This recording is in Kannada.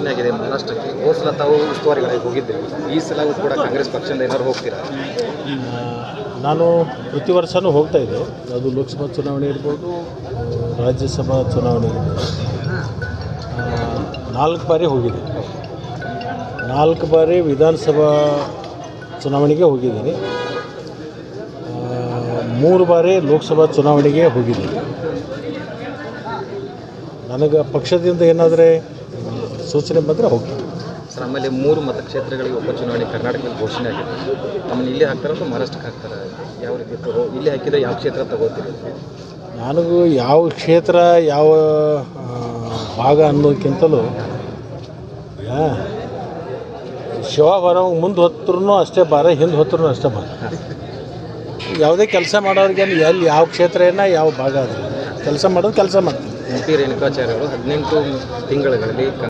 ಆಗಿದೆ ಮಹಾರಾಷ್ಟ್ರಕ್ಕೆ ಹೋದ ಸಲ ತಾವು ಉಸ್ತುವಾರಿಗಳಾಗಿ ಹೋಗಿದ್ದೀರಿ ಈ ಸಲ ಕೂಡ ಕಾಂಗ್ರೆಸ್ ಪಕ್ಷದಿಂದ ಏನಾದ್ರು ಹೋಗ್ತೀರಾ ಆ, ನಾನು ಪ್ರತಿ ವರ್ಷವೂ ಹೋಗ್ತಾ ಇದ್ದೆ ಅದು ಲೋಕಸಭಾ ಚುನಾವಣೆ ಇರ್ಬೋದು ಆ, ರಾಜ್ಯಸಭಾ ಚುನಾವಣೆ ಇರ್ಬೋದು ಆ, ನಾಲ್ಕು ಬಾರಿ ಹೋಗಿದ್ದೀನಿ ನಾಲ್ಕು ಬಾರಿ ವಿಧಾನಸಭಾ ಚುನಾವಣೆಗೆ ಹೋಗಿದ್ದೀನಿ ಆ, ಮೂರು ಬಾರಿ ಲೋಕಸಭಾ ಚುನಾವಣೆಗೆ ಹೋಗಿದ್ದೀನಿ ನನಗೆ ಪಕ್ಷದಿಂದ ಏನಾದರೆ ಸೂಚನೆ ಬಂದರೆ ಹೋಗ್ತೀನಿ ಸರ್ ಆಮೇಲೆ ಮೂರು ಮತಕ್ಷೇತ್ರಗಳಿಗೆ ಉಪಚುನಾವಣೆ ಕರ್ನಾಟಕದಲ್ಲಿ ಘೋಷಣೆ ಆಗಿದೆ ತಮ್ಮನ್ನು ಇಲ್ಲೇ ಹಾಕ್ತಾರ ಅಥವಾ ಮಹಾರಾಷ್ಟ್ರಕ್ಕೆ ಹಾಕ್ತಾರ ಯಾವ ರೀತಿ ತಗೋ ಇಲ್ಲೇ ಹಾಕಿದ್ರೆ ಯಾವ ಕ್ಷೇತ್ರ ತಗೋತೀರಿ ನನಗೂ ಯಾವ ಕ್ಷೇತ್ರ ಯಾವ ಆ, ಭಾಗ ಅನ್ನೋದಕ್ಕಿಂತಲೂ ಈಗ ಶಿವ ಬರೋ ಮುಂದೆ ಹೊತ್ತರೂ ಅಷ್ಟೇ ಬಾರ ಹಿಂದೆ ಹೊತ್ತರೂ ಅಷ್ಟೇ ಬಾರ ಯಾವುದೇ ಕೆಲಸ ಮಾಡೋರಿಗೆ ಎಲ್ಲಿ ಯಾವ ಕ್ಷೇತ್ರ ಏನ ಯಾವ ಭಾಗ ಅದ ಕೆಲಸ ಮಾಡೋದು ಕೆಲಸ ಮಾಡ್ತೀವಿ ಎಂ ಪಿ ರೇಣುಕಾಚಾರ್ಯ ಅವರು ಹದಿನೆಂಟು ತಿಂಗಳಲ್ಲಿ